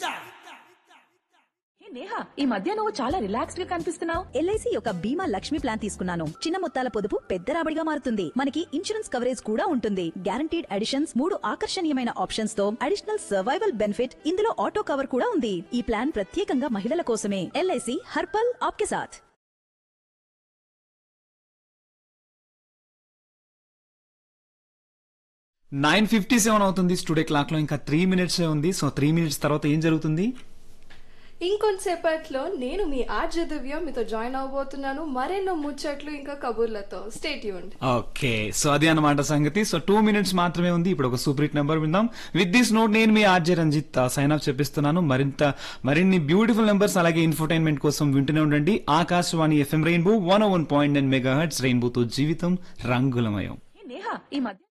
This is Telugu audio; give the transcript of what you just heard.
హే నేహా ఈ మధ్య నువ్వు చాలా రిలాక్స్డ్ గా కనిపిస్తున్నావు ఎల్ఐసి యొక్క బీమా లక్ష్మి ప్లాన్ తీసుకున్నాను చిన్న మొత్తాల పొదుపు పెద్ద రాబడిగా మారుతుంది మనకి ఇన్సూరెన్స్ కవరేజ్ కూడా ఉంటుంది గ్యారంటీడ్ అడిషన్స్ మూడు ఆకర్షణీయమైన ఆప్షన్స్ తో అడిషనల్ సర్వైవల్ బెనిఫిట్ ఇందులో ఆటో కవర్ కూడా ఉంది ఈ ప్లాన్ ప్రత్యేకంగా మహిళల కోసమే ఎల్ఐసి హర్పల్ ఆప్కే సాథ్ నైన్ ఫిఫ్టీ సెవెన్ అవుతుంది స్టూడియో క్లాక్ లో ఇంకా త్రీ మినిట్స్ ఉంది సో త్రీ మినిట్స్ తర్వాత ఏం జరుగుతుంది ఇంకొంతసేపట్లో నేను మీ ఆర్జ దివ్య మీతో జాయిన్ అవబోతున్నాను మరెన్నో ముచ్చట్లు ఇంకా కబుర్లతో స్టేట్ యూన్ ఓకే సో అది అన్నమాట సంగతి సో టూ మినిట్స్ మాత్రమే ఉంది ఇప్పుడు ఒక సూపర్ హిట్ నెంబర్ విందాం విత్ దిస్ నోట్ నేను మీ ఆర్జే రంజిత్ సైన్ అప్ చెప్పిస్తున్నాను మరింత మరిన్ని బ్యూటిఫుల్ నెంబర్స్ అలాగే ఇన్ఫర్టైన్మెంట్ కోసం వింటూనే ఉండండి Akashvani FM rainbow one one point nine megahertz రెయిన్బోతో జీవితం రంగులమయం హే నేహా ఈ మధ్య